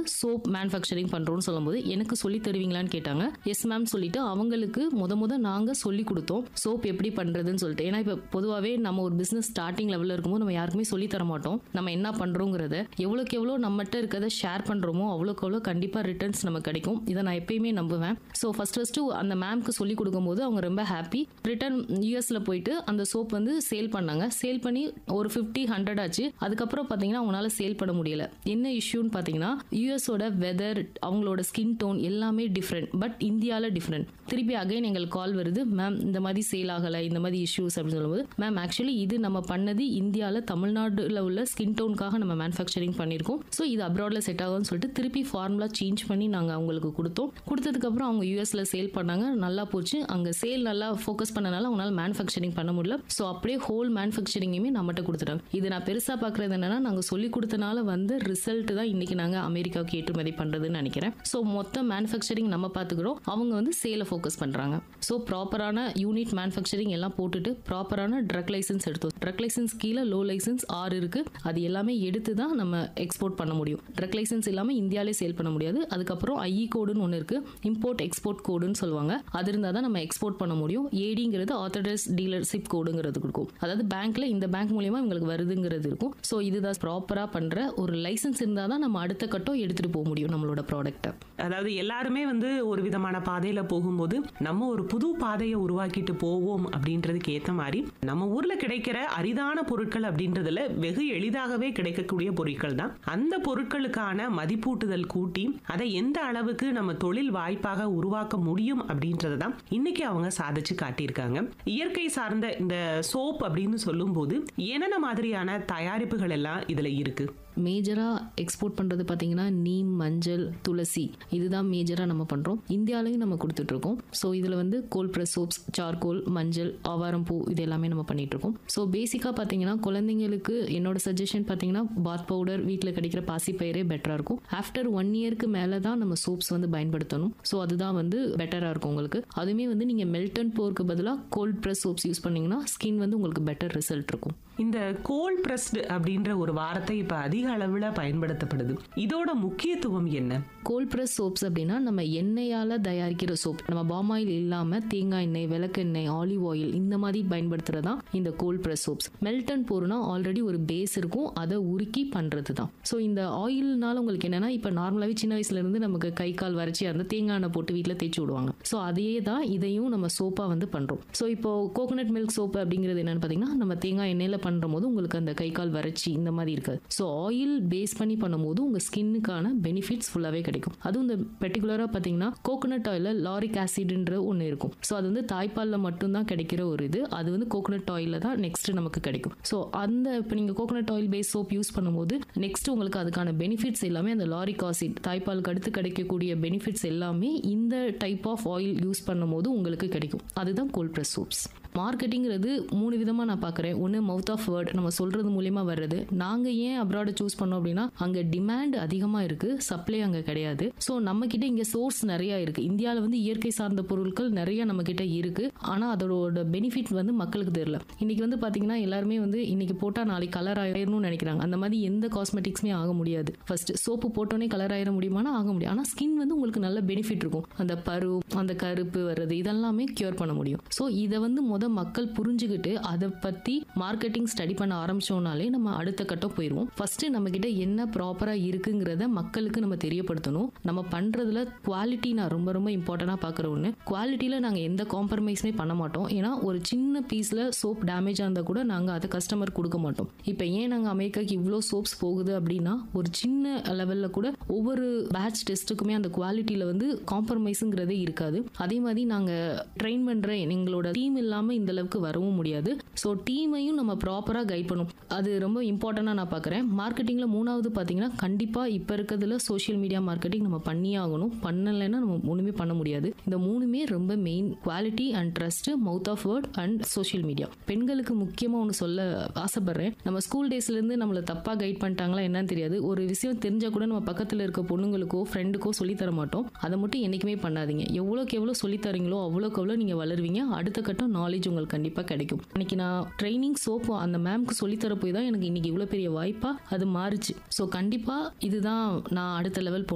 soap manufacturing பண்றோம்னு சொல்லும்போது எனக்கு சொல்லி தருவீங்களான்னு கேட்டாங்க எஸ் மேம் சொல்லிட்டு அவங்களுக்கு முத முத நாங்க சொல்லி கொடுத்தோம் சோப் எப்படி பண்றதுன்னு சொல்லிட்டு ஏன்னா இப்போ பொதுவாகவே நம்ம ஒரு பிசினஸ் ஸ்டார்டிங் லெவலில் இருக்கும்போது நம்ம யாருக்குமே சொல்லி தர மாட்டோம் நம்ம என்ன பண்றோங்கிறத எவ்வளோக்கு எவ்வளோ நம்மகிட்ட இருக்கிறத ஷேர் பண்றோமோ அவ்வளோக்கு அவ்வளோ கண்டிப்பா ரிட்டர்ன்ஸ் நமக்கு கிடைக்கும் இதை நான் எப்பயுமே நம்புவேன் ஸோ ஃபர்ஸ்ட் ஃபர்ஸ்ட் அந்த மேம்க்கு சொல்லி கொடுக்கும்போது அவங்க ரொம்ப ஹாப்பி ரிட்டர்ன் யூஎஸ்ல போயிட்டு அந்த சோப் வந்து சேல் பண்ணாங்க சேல் பண்ணி ஒரு ஃபிஃப்டி ஹண்ட்ரட் ஆச்சு அதுக்கப்புறம் பார்த்தீங்கன்னா அவங்களால சேல் பண்ண முடியல என்ன இஷ்யூன்னு பார்த்தீங்கன்னா யூஎஸோட வெதர் அவங்களோட ஸ்கின் டோன் எல்லாமே டிஃப்ரெண்ட் பட் இந்தியாவில் டிஃப்ரெண்ட் திருப்பி அகைன் எங்களுக்கு கால் வருது மேம் இந்த மாதிரி சேல் ஆகலை இந்த மாதிரி இஷ்யூஸ் அப்படின்னு சொல்லும்போது மேம் ஆக்சுவலி இது நம்ம பண்ணது இந்தியாவில் தமிழ்நாடுல உள்ள ஸ்கின் டோனுக்காக நம்ம மேனுஃபேக்சரிங் பண்ணியிருக்கோம் ஸோ இது அப்ராட்ல செட் ஆகும்னு சொல்லிட்டு திருப்பி ஃபார்முலா சேஞ்ச் பண்ணி நாங்கள் அவங்களுக்கு கொடுத்தோம் கொடுத்ததுக்கப்புறம் அவங்க யூஎஸ்ல சேல் பண்ணாங்க நல்லா போச்சு அங்கே சேல் நல்லா ஃபோக்கஸ் பண்ணனால அவங்களால மேனுஃபேக்சரிங் பண்ண முடியல ஸோ அப்படியே ஹோல் மேனுஃபேக்சரிங்குமே நம்மகிட்ட கொடுத்துட்டாங்க இது நான் பெருசாக பார்க்குறது என்னன்னா நாங்கள் சொல்லி கொடுத்தனால வந்து ரிசல்ட் தான் இன்னைக்கு நாங்கள் அமெரிக்காவுக்கு ஏற்றுமதி பண்ணுறதுன்னு நினைக்கிறேன் ஸோ மொத்த மேனுஃபேக்சரிங் நம்ம பார்த்துக்கிறோம் அவங்க வந்து சேலை ஃபோக்கஸ் பண்ணுறாங்க ஸோ ப்ராப்பரான யூனிட் மேனுஃபேக்சரிங் எல்லாம் போட்டுட்டு ப்ராப்பரான ட்ரக் லைசன்ஸ் எடுத்தோம் ட்ரக் லைசன்ஸ் கீழே லோ லைசன்ஸ் ஆறு இருக்கு அது எல்லாமே எடுத்து தான் நம்ம எக்ஸ்போர்ட் பண்ண முடியும் ட்ரக் லைசன்ஸ் இல்லாமல் இந்தியாவிலே சேல் பண்ண முடியாது அதுக்கப்புறம் ஐஇ கோடுன்னு ஒன்று இருக்கு இம்போர்ட் எக்ஸ்போர்ட் கோடுன்னு சொல்லுவாங்க அது இருந்தால் தான் நம்ம எக்ஸ்போர்ட் பண்ண முடியும் ஏடிங்கிறது ஆத்தரைஸ் டீலர்ஷிப் கோடுங்கிறது இருக்கும் அதாவது பேங்க்ல இந்த பேங்க் மூலியமா இவங்களுக்கு வருதுங்கிறது இருக்கும் ஸோ இதுதான் ப்ராப்பராக பண்ற ஒரு லைசன்ஸ் இருந்தால் தான் நம்ம அடுத்த கட்டம் எடுத்துட்டு போக முடியும் நம்மளோட ப்ராடக்ட்டை அதாவது எல்லாருமே வந்து ஒரு விதமான பாதையில போகும்போது நம்ம ஒரு புது பாதையை உருவாக்கிட்டு போவோம் அப்படின்றதுக்கு ஏத்த மாதிரி நம்ம ஊர்ல கிடைக்கிற அரிதான பொருட்கள் அப்படின்றதுல வெகு எளிதாகவே கிடைக்கக்கூடிய பொருட்கள் தான் அந்த பொருட்களுக்கான மதிப்பூட்டுதல் கூட்டி அதை எந்த அளவுக்கு நம்ம தொழில் வாய்ப்பாக உருவாக்க முடியும் அப்படின்றத தான் இன்னைக்கு அவங்க சாதிச்சு காட்டியிருக்காங்க இயற்கை சார்ந்த இந்த சோப் அப்படின்னு சொல்லும்போது என்னென்ன மாதிரியான தயாரிப்புகள் எல்லாம் இதுல இருக்கு மேஜராக எக்ஸ்போர்ட் பண்ணுறது பார்த்தீங்கன்னா நீம் மஞ்சள் துளசி இதுதான் மேஜராக நம்ம பண்ணுறோம் இந்தியாலையும் நம்ம கொடுத்துட்ருக்கோம் ஸோ இதில் வந்து கோல் ப்ரெஸ் சோப்ஸ் சார்கோல் மஞ்சள் ஆவாரம் பூ இது எல்லாமே நம்ம பண்ணிட்டு இருக்கோம் ஸோ பேசிக்காக பார்த்தீங்கன்னா குழந்தைங்களுக்கு என்னோட சஜஷன் பார்த்தீங்கன்னா பாத் பவுடர் வீட்டில் கிடைக்கிற பாசிப்பயிரே பெட்டராக இருக்கும் ஆஃப்டர் ஒன் இயருக்கு மேலே தான் நம்ம சோப்ஸ் வந்து பயன்படுத்தணும் ஸோ அதுதான் வந்து பெட்டராக இருக்கும் உங்களுக்கு அதுவுமே வந்து நீங்கள் மெல்டன் போருக்கு பதிலாக கோல்ட் ப்ரெஸ் சோப்ஸ் யூஸ் பண்ணீங்கன்னா ஸ்கின் வந்து உங்களுக்கு பெட்டர் ரிசல்ட் இருக்கும் இந்த கோல்ட் பிரஸ்டு அப்படின்ற ஒரு வார்த்தை இப்ப அதிக அளவுல பயன்படுத்தப்படுது இதோட முக்கியத்துவம் என்ன கோல்ட் ப்ரெஸ் சோப்ஸ் அப்படின்னா நம்ம எண்ணெயால் தயாரிக்கிற சோப் நம்ம பாம் ஆயில் இல்லாமல் தேங்காய் எண்ணெய் விளக்கெண்ணெய் ஆலிவ் ஆயில் இந்த மாதிரி பயன்படுத்துறது தான் இந்த கோல்ட் ப்ரெஸ் சோப்ஸ் மெல்டன் போர்னா ஆல்ரெடி ஒரு பேஸ் இருக்கும் அதை உருக்கி பண்ணுறது தான் ஸோ இந்த ஆயில்னால உங்களுக்கு என்னன்னா இப்போ நார்மலாகவே சின்ன வயசுல இருந்து நமக்கு கை கால் வறட்சியாக இருந்தால் தேங்காய் எண்ணெய் போட்டு வீட்டில் தேய்ச்சி விடுவாங்க ஸோ அதே தான் இதையும் நம்ம சோப்பாக வந்து பண்ணுறோம் ஸோ இப்போ கோகோனட் மில்க் சோப்பு அப்படிங்கிறது என்னன்னு பார்த்தீங்கன்னா நம்ம தேங்காய் எண்ணெயில் பண்ணுற போது உங்களுக்கு அந்த கை கால் வறட்சி இந்த மாதிரி இருக்காது ஸோ ஆயில் பேஸ் பண்ணி பண்ணும்போது உங்கள் ஸ்கின்னுக்கான பெனிஃபிட்ஸ் ஃபுல்லாகவே கிடைக்கும் அதுவும் இந்த பெர்டிகுலராக பார்த்தீங்கன்னா கோகோனட் ஆயிலில் லாரிக் ஆசிட்ன்ற ஒன்று இருக்கும் ஸோ அது வந்து தாய்ப்பாலில் மட்டும்தான் கிடைக்கிற ஒரு இது அது வந்து கோகோனட் ஆயிலில் தான் நெக்ஸ்ட் நமக்கு கிடைக்கும் ஸோ அந்த இப்போ நீங்கள் coconut oil base soap use பண்ணும்போது நெக்ஸ்ட் உங்களுக்கு அதுக்கான பெனிஃபிட்ஸ் எல்லாமே அந்த லாரிக் ஆசிட் தாய்ப்பாலுக்கு அடுத்து கிடைக்கக்கூடிய பெனிஃபிட்ஸ் எல்லாமே இந்த டைப் ஆஃப் ஆயில் யூஸ் பண்ணும்போது உங்களுக்கு கிடைக்கும் அதுதான் கோல்ட் ப்ரெஸ் சோப்ஸ் மார்க்கெட்டிங்கிறது மூணு விதமாக நான் பார்க்குறேன் ஒன்று மவுத் ஆஃப் வேர்ட் நம்ம சொல்கிறது மூலியமா வர்றது நாங்கள் ஏன் அப்ராட சூஸ் பண்ணோம் அப்படின்னா அங்கே டிமாண்ட் அதிகமாக இருக்குது சப்ளை அங்கே கிடையாது ஸோ நம்ம கிட்ட இங்கே சோர்ஸ் நிறையா இருக்குது இந்தியாவில் வந்து இயற்கை சார்ந்த பொருட்கள் நிறைய நம்ம கிட்ட இருக்குது ஆனால் அதோட பெனிஃபிட் வந்து மக்களுக்கு தெரியல இன்னைக்கு வந்து பார்த்தீங்கன்னா எல்லாருமே வந்து இன்னைக்கு போட்டால் நாளைக்கு கலர் ஆயிரணும்னு நினைக்கிறாங்க அந்த மாதிரி எந்த காஸ்மெட்டிக்ஸுமே ஆக முடியாது ஃபர்ஸ்ட் சோப்பு போட்டோன்னே கலர் ஆயிர முடியுமானா ஆக முடியும் ஆனால் ஸ்கின் வந்து உங்களுக்கு நல்ல பெனிஃபிட் இருக்கும் அந்த பரு அந்த கருப்பு வர்றது இதெல்லாமே கியூர் பண்ண முடியும் ஸோ இதை வந்து முத மக்கள் புரிஞ்சுக்கிட்டு அதை பற்றி மார்க்கெட்டிங் ஸ்டடி பண்ண ஆரம்பிச்சோம்னாலே நம்ம அடுத்த கட்டம் போயிடுவோம் ஃபர்ஸ்ட் நம்ம கிட்ட என்ன ப்ராப்பராக இருக்குங்கிறத மக்களுக்கு நம்ம தெரியப்படுத்தணும் நம்ம பண்றதுல குவாலிட்டி நான் ரொம்ப ரொம்ப இம்பார்ட்டண்டாக பார்க்குற ஒன்று குவாலிட்டியில் நாங்கள் எந்த காம்ப்ரமைஸுமே பண்ண மாட்டோம் ஏன்னா ஒரு சின்ன பீஸில் சோப் டேமேஜ் இருந்தால் கூட நாங்கள் அதை கஸ்டமர் கொடுக்க மாட்டோம் இப்போ ஏன் நாங்கள் அமெரிக்காக்கு இவ்வளோ சோப்ஸ் போகுது அப்படின்னா ஒரு சின்ன லெவலில் கூட ஒவ்வொரு பேட்ச் டெஸ்ட்டுக்குமே அந்த குவாலிட்டியில் வந்து காம்ப்ரமைஸுங்கிறதே இருக்காது அதே மாதிரி நாங்கள் ட்ரெயின் பண்ணுற எங்களோட டீம் இல்லாமல் இந்த அளவுக்கு வரவும் முடியாது ஸோ டீமையும் நம்ம ப்ராப்பராக கைட் பண்ணும் அது ரொம்ப இம்பார்ட்டண்டாக நான் பார்க்குறேன் மார்க்கெட்டிங்கில் மூணாவது பார்த்தீங்கன்னா கண்டிப்பாக இப்போ இருக்கிறதுல சோஷியல் மீடியா மார்க்கெட்டிங் நம்ம பண்ணியே ஆகணும் பண்ணலைன்னா நம்ம ஒன்றுமே பண்ண முடியாது இந்த மூணுமே ரொம்ப main quality and trust mouth of word and social media பெண்களுக்கு முக்கியமாக ஒன்று சொல்ல ஆசைப்படுறேன் நம்ம ஸ்கூல் டேஸ்லேருந்து நம்மளை தப்பாக கைட் பண்ணிட்டாங்களா என்னன்னு தெரியாது ஒரு விஷயம் தெரிஞ்சால் கூட நம்ம பக்கத்தில் இருக்க பொண்ணுங்களுக்கோ ஃப்ரெண்டுக்கோ சொல்லித் தர மாட்டோம் அதை மட்டும் என்றைக்குமே பண்ணாதீங்க எவ்வளோக்கு எவ்வளோ சொல்லித் தரீங்களோ அவ்வளோக்கு அவ்வளோ நீங்கள் வளருவீங்க அடுத்த கட்டம் நாலேஜ் உங்களுக்கு கண்டிப்பாக கிடைக்கும் இன்னைக்கு நான் ட்ரைனிங் சோப் அந்த மேம்க்கு சொல்லித்தர போய் தான் எனக்கு இன்னைக்கு இவ்வளோ பெரிய வாய்ப்பாக அது மாறுச்சு ஸோ கண்டிப்பாக இதுதான் நான் அடுத்த லெவல்